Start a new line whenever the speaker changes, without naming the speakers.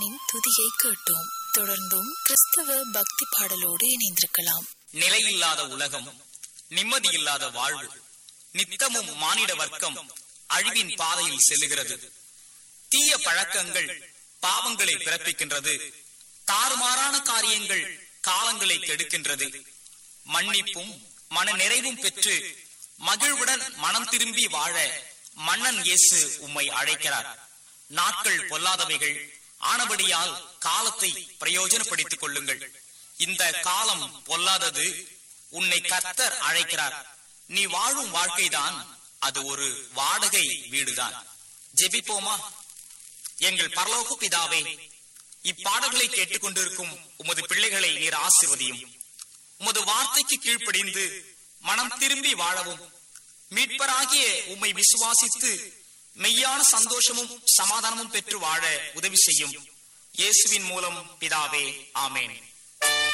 இயேசுவின் துதியை கேட்டோம் தொடர்ந்தும் கிறிஸ்தவ பக்தி பாடலோடு இணைந்திருக்கலாம்
நிலையில்லாத உலகம் நிம்மதியில்லாத வாழ்வு நித்தமும் மானிட வர்க்கம் அழிவின் பாதையில் செல்லுகிறது தீய பழக்கங்கள் பாவங்களை பிறப்பிக்கின்றது தாறுமாறான காரியங்கள் காலங்களை கெடுக்கின்றது மன்னிப்பும் மன நிறைவும் பெற்று மகிழ்வுடன் மனம் திரும்பி வாழ மன்னன் இயேசு உம்மை அழைக்கிறார் நாட்கள் பொல்லாதவைகள் ஆனபடியால் காலத்தை பிரயோஜனப்படுத்திக் கொள்ளுங்கள் இந்த காலம் பொல்லாதது உன்னை கர்த்தர் அழைக்கிறார் நீ வாழும் வாழ்க்கைதான் அது ஒரு வாடகை வீடுதான் ஜெபிப்போமா எங்கள் பரலோக பிதாவே இப்பாடல்களை கேட்டுக்கொண்டிருக்கும் உமது பிள்ளைகளை நீர் ஆசிர்வதியும் உமது வார்த்தைக்கு கீழ்ப்படிந்து மனம் திரும்பி வாழவும் மீட்பராகிய உம்மை விசுவாசித்து மெய்யான சந்தோஷமும் சமாதானமும் பெற்று வாழ உதவி செய்யும் இயேசுவின் மூலம் பிதாவே ஆமேன்